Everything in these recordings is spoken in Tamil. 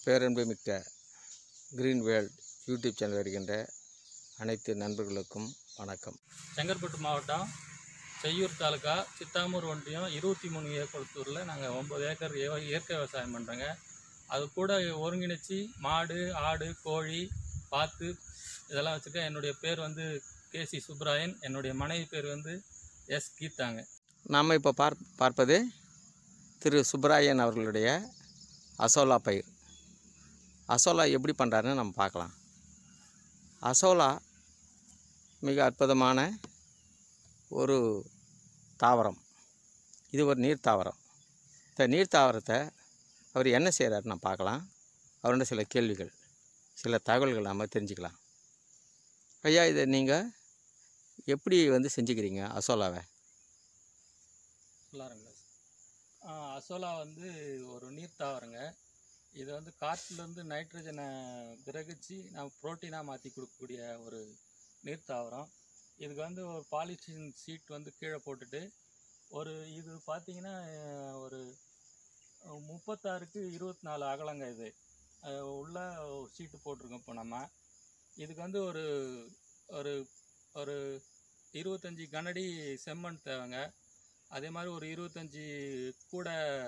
பேரன்பு மிக்க கிரீன் வேர்ல்ட் யூடியூப் சேனல் வருகின்ற அனைத்து நண்பர்களுக்கும் வணக்கம் செங்கற்பட்டு மாவட்டம் செய்யூர் தாலுக்கா சித்தாமூர் ஒன்றியம் இருபத்தி மூணு ஏக்கர் நாங்கள் ஒம்பது ஏக்கர் இய- இயற்கை விவசாயம் பண்ணுறோங்க அது கூட ஒருங்கிணைச்சி மாடு ஆடு கோழி பாத்து இதெல்லாம் வச்சுருக்கேன் என்னுடைய பேர் வந்து கேசி சுப்ராயன் என்னுடைய மனைவி பேர் வந்து எஸ் கீதாங்க நாம் இப்போ பார் பார்ப்பது திரு சுப்பராயன் அவர்களுடைய அசோலா பயிர் அசோலா எப்படி பண்ணுறாருன்னு நம்ம பார்க்கலாம் அசோலா மிக அற்புதமான ஒரு தாவரம் இது ஒரு நீர் தாவரம் இந்த நீர் தாவரத்தை அவர் என்ன செய்கிறாருன்னு நம்ம பார்க்கலாம் அவரோட சில கேள்விகள் சில தகவல்கள் நாம் தெரிஞ்சுக்கலாம் ஐயா இதை நீங்கள் எப்படி வந்து செஞ்சுக்கிறீங்க அசோலாவை சொல்லாருங்களா அசோலா வந்து ஒரு நீர் தாவரங்க இது வந்து காற்றுலேருந்து நைட்ரஜனை கிரகிச்சு நம்ம புரோட்டீனாக மாற்றி கொடுக்கக்கூடிய ஒரு நீர் தாவரம் இதுக்கு வந்து ஒரு பாலித்தீன் சீட் வந்து கீழே போட்டுட்டு ஒரு இது பார்த்தீங்கன்னா அஹ், ஒரு முப்பத்தாறுக்கு இருபத்தி நாலு அகலங்க இது அஹ், உள்ள ஒரு சீட்டு போட்டிருக்கோம் இப்போ நம்ம இதுக்கு வந்து ஒரு ஒரு ஒரு இருபத்தஞ்சி கனடி செம்மண் தேவைங்க அதே மாதிரி ஒரு இருபத்தஞ்சி கூட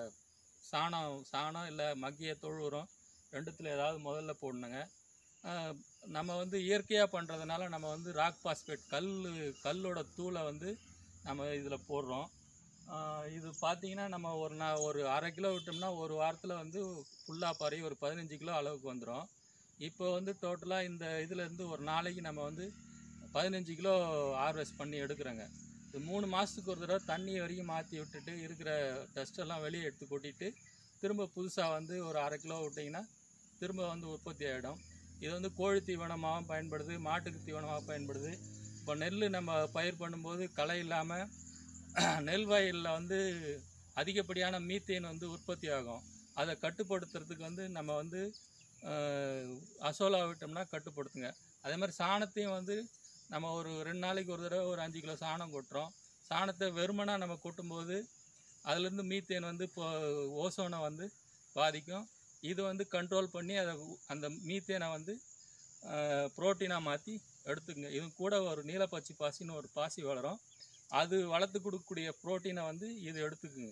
சாணம் சாணம் இல்லை மக்கிய தொழு உரம் ரெண்டுத்தில் ஏதாவது முதல்ல போடணுங்க ஆஹ் நம்ம வந்து இயற்கையாக பண்ணுறதுனால நம்ம வந்து ராக் பாஸ்பேட் கல் கல்லோட தூளை வந்து நம்ம இதில் போடுறோம் ஆஹ் இது பார்த்தீங்கன்னா நம்ம ஒரு நா ஒரு அரை கிலோ விட்டோம்னா ஒரு வாரத்தில் வந்து ஃபுல்லாக பறி ஒரு பதினஞ்சு கிலோ அளவுக்கு வந்துடும் இப்போ வந்து டோட்டலாக இந்த இதுலேருந்து ஒரு நாளைக்கு நம்ம வந்து பதினஞ்சு கிலோ ஹார்வெஸ்ட் பண்ணி எடுக்கிறோங்க இது மூணு மாதத்துக்கு ஒரு தடவை தண்ணி வரைக்கும் மாற்றி விட்டுட்டு இருக்கிற டஸ்ட்டெல்லாம் வெளியே எடுத்து கொட்டிட்டு திரும்ப புதுசாக வந்து ஒரு அரை கிலோ விட்டிங்கன்னா திரும்ப வந்து உற்பத்தி ஆகிடும் இது வந்து கோழி தீவனமாகவும் பயன்படுது மாட்டுக்கு தீவனமாக பயன்படுது இப்போ நெல் நம்ம பயிர் பண்ணும்போது களை இல்லாமல் நெல் வயலில் வந்து அதிகப்படியான மீத்தேன் வந்து உற்பத்தி ஆகும் அதை கட்டுப்படுத்துறதுக்கு வந்து நம்ம வந்து அஹ், அசோலா விட்டோம்னா கட்டுப்படுத்துங்க அதே மாதிரி சாணத்தையும் வந்து நம்ம ஒரு ரெண்டு நாளைக்கு ஒரு தடவை ஒரு அஞ்சு கிலோ சாணம் கொட்டுறோம் சாணத்தை வெறுமனாக நம்ம கொட்டும்போது அதுலேருந்து மீத்தேன் வந்து இப்போ ஓசோனை வந்து பாதிக்கும் இது வந்து கண்ட்ரோல் பண்ணி அதை உ- அந்த மீத்தேனை வந்து புரோட்டீனாக மாற்றி எடுத்துக்கங்க இது கூட ஒரு நீலப்பச்சி பாசின்னு ஒரு பாசி வளரும் அது வளர்த்து கொடுக்கக்கூடிய புரோட்டீனை வந்து இது எடுத்துக்குங்க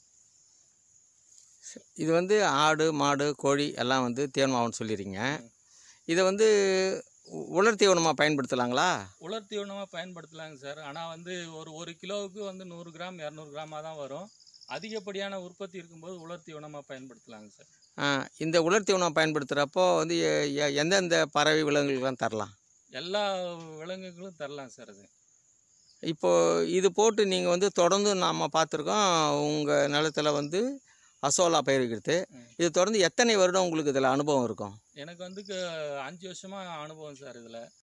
இது வந்து ஆடு மாடு கோழி எல்லாம் வந்து தீவனமாகும்னு சொல்லிடுறீங்க இதை வந்து உ- உலர் தீவனமாக பயன்படுத்தலாங்களா உலர் தீவனமாக பயன்படுத்தலாங்க சார் ஆனால் வந்து ஒரு ஒரு கிலோவுக்கு வந்து நூறு கிராம் இரநூறு கிராமாக தான் வரும் அதிகப்படியான உற்பத்தி இருக்கும்போது உலர் தீவனமாக பயன்படுத்தலாங்க சார் ஆ, இந்த உலர் தீவனம் பயன்படுத்துகிறப்போ வந்து எ- எ- எந்தெந்த பறவை விலங்குகளுக்கெல்லாம் தரலாம் எல்லா விலங்குகளும் தரலாம் சார் அது இப்போது இது போட்டு நீங்கள் வந்து தொடர்ந்து நாம் பார்த்துருக்கோம் உங்கள் நிலத்துல வந்து அசோலா பயிர் வைக்கிறது ம். இது தொடர்ந்து எத்தனை வருடம் உங்களுக்கு இதில் அனுபவம் இருக்கும் எனக்கு வந்து க- அஞ்சு வருஷமாக அனுபவம் சார் இதில்